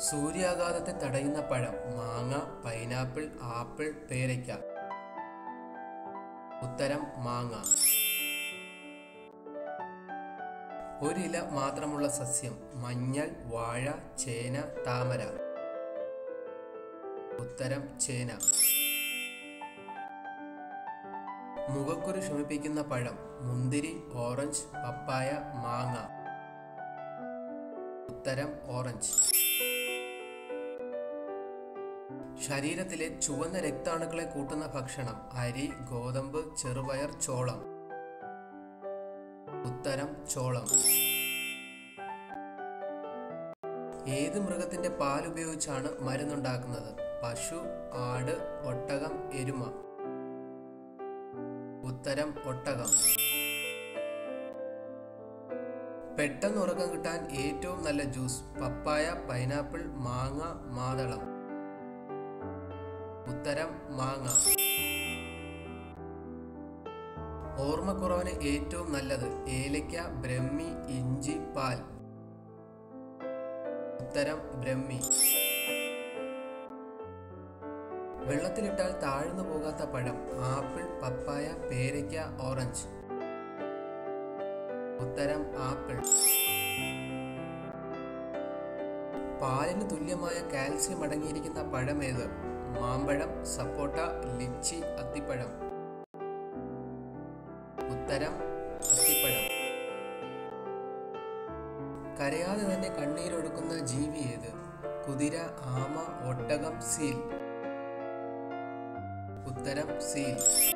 സൂര്യാഘാതത്തെ തടയുന്ന പഴം മാങ്ങ പൈനാപ്പിൾ ആപ്പിൾ പേരയ്ക്ക ഉത്തരം മാങ്ങ ഒരില മാത്രമുള്ള സസ്യം മഞ്ഞൾ വാഴ ചേന താമര ഉത്തരം ചേന മുഖക്കുരു ശമിപ്പിക്കുന്ന പഴം മുന്തിരി ഓറഞ്ച് പപ്പായ മാങ്ങ ഉത്തരം ഓറഞ്ച് ശരീരത്തിലെ ചുവന്ന രക്താണുക്കളെ കൂട്ടുന്ന ഭക്ഷണം അരി ഗോതമ്പ് ചെറുപയർ ചോളം ഉത്തരം ചോളം ഏത് മൃഗത്തിന്റെ പാൽ ഉപയോഗിച്ചാണ് മരുന്നുണ്ടാക്കുന്നത് പശു ആട് ഒട്ടകം എരുമ ഉത്തരം ഒട്ടകം പെട്ടെന്ന് ഉറക്കം കിട്ടാൻ ഏറ്റവും നല്ല ജ്യൂസ് പപ്പായ പൈനാപ്പിൾ മാങ്ങ മാതളം ഉത്തരം മാങ്ങ ഓർമ്മക്കുറവിന് ഏറ്റവും നല്ലത് ഏലയ്ക്ക ബ്രഹ്മി ഇഞ്ചി പാൽ ഉത്തരം ബ്രഹ്മി വെള്ളത്തിലിട്ടാൽ താഴ്ന്നു പോകാത്ത പഴം ആപ്പിൾ പപ്പായ പേരയ്ക്ക ഓറഞ്ച് ഉത്തരം ആപ്പിൾ പാലിന് തുല്യമായ കാൽസ്യം അടങ്ങിയിരിക്കുന്ന പഴമേത് മാമ്പഴം സപ്പോട്ട ലിച്ചി അത്തിപ്പഴം ഉത്തരം അത്തിപ്പഴം കരയാതെ തന്നെ കണ്ണീരൊടുക്കുന്ന ജീവി ഏത് കുതിര ആമ ഒട്ടകം സീൽ ഉത്തരം സീൽ